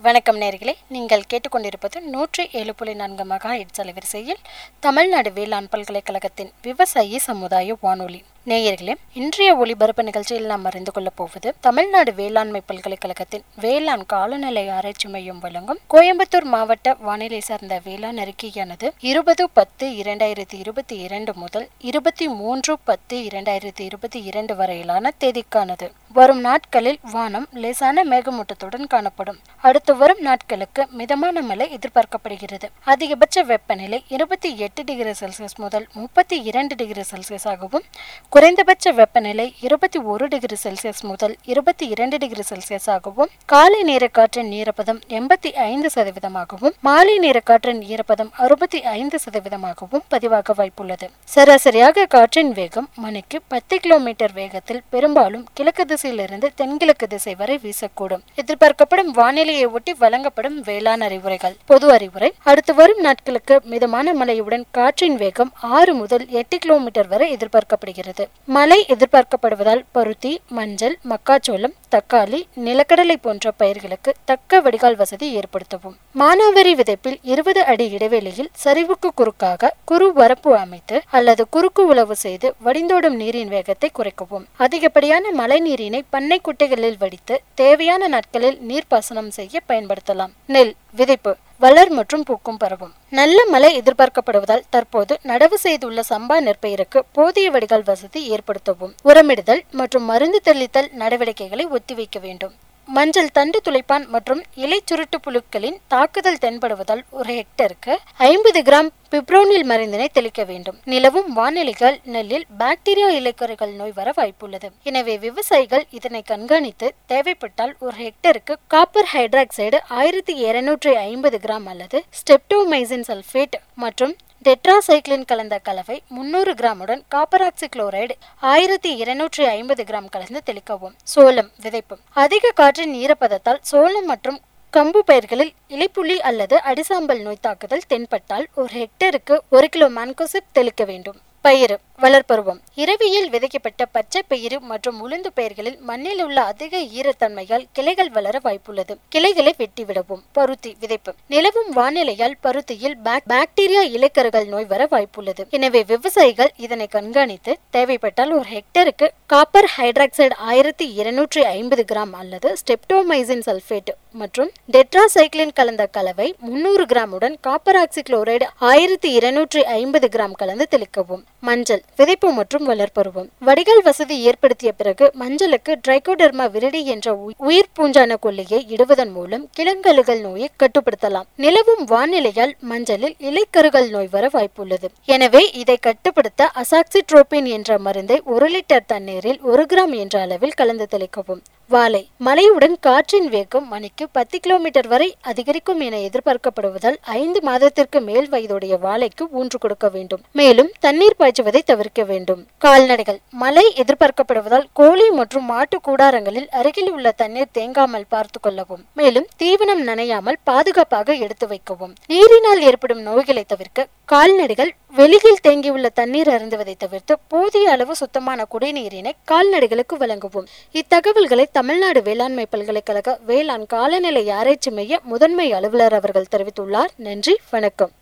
வணக்கம் நேர்களே நீங்கள் கேட்டுக்கொண்டிருப்பது நூற்றி ஏழு புள்ளி நான்கு மகா ஹெட்ஸ் அலைவரிசையில் தமிழ்நாடு வேளாண் பல்கலைக்கழகத்தின் விவசாயி சமுதாய வானொலி நேயர்களே இன்றைய ஒளிபரப்பு நிகழ்ச்சியில் நாம் அறிந்து கொள்ளப் போவது தமிழ்நாடு வேளாண்மை பல்கலைக்கழகத்தின் வேளாண் காலநிலை ஆராய்ச்சி மையம் வழங்கும் கோயம்புத்தூர் மாவட்ட வானிலை சார்ந்த வேளாண் அறிக்கையானது இருபது பத்து இரண்டாயிரத்தி இருபத்தி இரண்டு முதல் இருபத்தி மூன்று பத்து இரண்டாயிரத்தி இருபத்தி இரண்டு வரையிலான தேதிக்கானது வரும் நாட்களில் வானம் லேசான மேகமூட்டத்துடன் காணப்படும் அடுத்து வரும் நாட்களுக்கு மிதமான மழை எதிர்பார்க்கப்படுகிறது அதிகபட்ச வெப்பநிலை இருபத்தி எட்டு டிகிரி செல்சியஸ் முதல் முப்பத்தி இரண்டு டிகிரி செல்சியஸ் ஆகவும் குறைந்தபட்ச வெப்பநிலை இருபத்தி ஒரு டிகிரி செல்சியஸ் முதல் இருபத்தி இரண்டு டிகிரி செல்சியஸ் ஆகவும் காலை நேர காற்றின் ஈரப்பதம் எண்பத்தி ஐந்து சதவீதமாகவும் மாலை நேர காற்றின் ஈரப்பதம் அறுபத்தி ஐந்து சதவீதமாகவும் பதிவாக வாய்ப்புள்ளது சராசரியாக காற்றின் வேகம் மணிக்கு பத்து கிலோமீட்டர் வேகத்தில் பெரும்பாலும் கிழக்கு திசையிலிருந்து தென்கிழக்கு திசை வரை வீசக்கூடும் எதிர்பார்க்கப்படும் வானிலையை ஒட்டி வழங்கப்படும் வேளாண் அறிவுரைகள் பொது அறிவுரை அடுத்து வரும் நாட்களுக்கு மிதமான மழையுடன் காற்றின் வேகம் ஆறு முதல் எட்டு கிலோமீட்டர் வரை எதிர்பார்க்கப்படுகிறது மழை எதிர்பார்க்கப்படுவதால் பருத்தி மஞ்சள் மக்காச்சோளம் தக்காளி நிலக்கடலை போன்ற பயிர்களுக்கு தக்க வடிகால் வசதி ஏற்படுத்தவும் மானாவாரி விதைப்பில் இருபது அடி இடைவெளியில் சரிவுக்கு குறுக்காக குறு வரப்பு அமைத்து அல்லது குறுக்கு உழவு செய்து வடிந்தோடும் நீரின் வேகத்தை குறைக்கவும் அதிகப்படியான மழை நீரினை பண்ணை குட்டைகளில் வடித்து தேவையான நாட்களில் நீர்ப்பாசனம் செய்ய பயன்படுத்தலாம் நெல் விதைப்பு வளர் மற்றும் பூக்கும் பருவம் நல்ல மழை எதிர்பார்க்கப்படுவதால் தற்போது நடவு செய்துள்ள சம்பா நெற்பயிருக்கு போதிய வடிகால் வசதி ஏற்படுத்தவும் உரமிடுதல் மற்றும் மருந்து தெளித்தல் நடவடிக்கைகளை ஒத்திவைக்க வேண்டும் மஞ்சள் தண்டு துளைப்பான் மற்றும் இலை சுருட்டு புழுக்களின் தாக்குதல் தென்படுவதால் ஒரு ஹெக்டருக்கு ஐம்பது கிராம் பிப்ரோனில் மருந்தினை தெளிக்க வேண்டும் நிலவும் வானிலைகள் நெல்லில் பாக்டீரியா இலைக்கரைகள் நோய் வர வாய்ப்புள்ளது எனவே விவசாயிகள் இதனை கண்காணித்து தேவைப்பட்டால் ஒரு ஹெக்டருக்கு காப்பர் ஹைட்ராக்சைடு ஆயிரத்தி இருநூற்றி ஐம்பது கிராம் அல்லது ஸ்டெப்டோமைசின் சல்ஃபேட் மற்றும் டெட்ராசைக்ளின் கலந்த கலவை முன்னூறு கிராமுடன் காப்பராக்சி குளோரைடு ஆயிரத்தி இருநூற்றி ஐம்பது கிராம் கலந்து தெளிக்கவும் சோளம் விதைப்பு அதிக காற்றின் ஈரப்பதத்தால் சோளம் மற்றும் கம்பு பயிர்களில் இலைப்புள்ளி அல்லது அடிசாம்பல் நோய் தாக்குதல் தென்பட்டால் ஒரு ஹெக்டருக்கு ஒரு கிலோ மான்கோசிப் தெளிக்க வேண்டும் பயிறு வளர்ப்பருவம் இரவியில் விதைக்கப்பட்ட பச்சை பயிறு மற்றும் உளுந்து பயிர்களில் மண்ணில் உள்ள அதிக ஈரத்தன்மையால் கிளைகள் வளர வாய்ப்புள்ளது கிளைகளை வெட்டிவிடவும் பருத்தி விதைப்பு நிலவும் வானிலையால் பருத்தியில் பாக்டீரியா இலைக்கருகள் நோய் வர வாய்ப்புள்ளது எனவே விவசாயிகள் இதனை கண்காணித்து தேவைப்பட்டால் ஒரு ஹெக்டருக்கு காப்பர் ஹைட்ராக்சைடு ஆயிரத்தி இருநூற்றி ஐம்பது கிராம் அல்லது ஸ்டெப்டோமைசின் சல்பேட் மற்றும் டெட்ராசைக்ளின் கலந்த கலவை முன்னூறு கிராமுடன் காப்பர் ஆக்சி குளோரைடு ஆயிரத்தி இருநூற்றி ஐம்பது கிராம் கலந்து தெளிக்கவும் மஞ்சள் விதைப்பு மற்றும் வளர்ப்பருவம் வடிகால் வசதி ஏற்படுத்திய பிறகு மஞ்சளுக்கு ட்ரைகோடர்மா விரிடி என்ற உயிர் பூஞ்சான கொல்லியை இடுவதன் மூலம் கிழங்கழுகல் நோயை கட்டுப்படுத்தலாம் நிலவும் வானிலையால் மஞ்சளில் இலைக்கருகள் நோய் வர வாய்ப்புள்ளது எனவே இதை கட்டுப்படுத்த அசாக்சிட்ரோபின் என்ற மருந்தை ஒரு லிட்டர் தண்ணீரில் ஒரு கிராம் என்ற அளவில் கலந்து தெளிக்கவும் வாழை மழையுடன் காற்றின் வேகம் மணிக்கு பத்து கிலோமீட்டர் வரை அதிகரிக்கும் என எதிர்பார்க்கப்படுவதால் ஐந்து மாதத்திற்கு மேல் வயதுடைய வாழைக்கு ஊன்று கொடுக்க வேண்டும் மேலும் தண்ணீர் பாய்ச்சுவதை தவிர்க்க வேண்டும் கால்நடைகள் மழை எதிர்பார்க்கப்படுவதால் கோழி மற்றும் மாட்டு கூடாரங்களில் அருகில் உள்ள தண்ணீர் தேங்காமல் பார்த்து கொள்ளவும் மேலும் தீவனம் நனையாமல் பாதுகாப்பாக எடுத்து வைக்கவும் நீரினால் ஏற்படும் நோய்களை தவிர்க்க கால்நடைகள் வெளியில் தேங்கியுள்ள தண்ணீர் அருந்துவதை தவிர்த்து போதிய அளவு சுத்தமான குடிநீரினை கால்நடைகளுக்கு வழங்கவும் இத்தகவல்களை தமிழ்நாடு வேளாண்மை பல்கலைக்கழக வேளாண் காலநிலை ஆராய்ச்சி மைய முதன்மை அலுவலர் அவர்கள் தெரிவித்துள்ளார் நன்றி வணக்கம்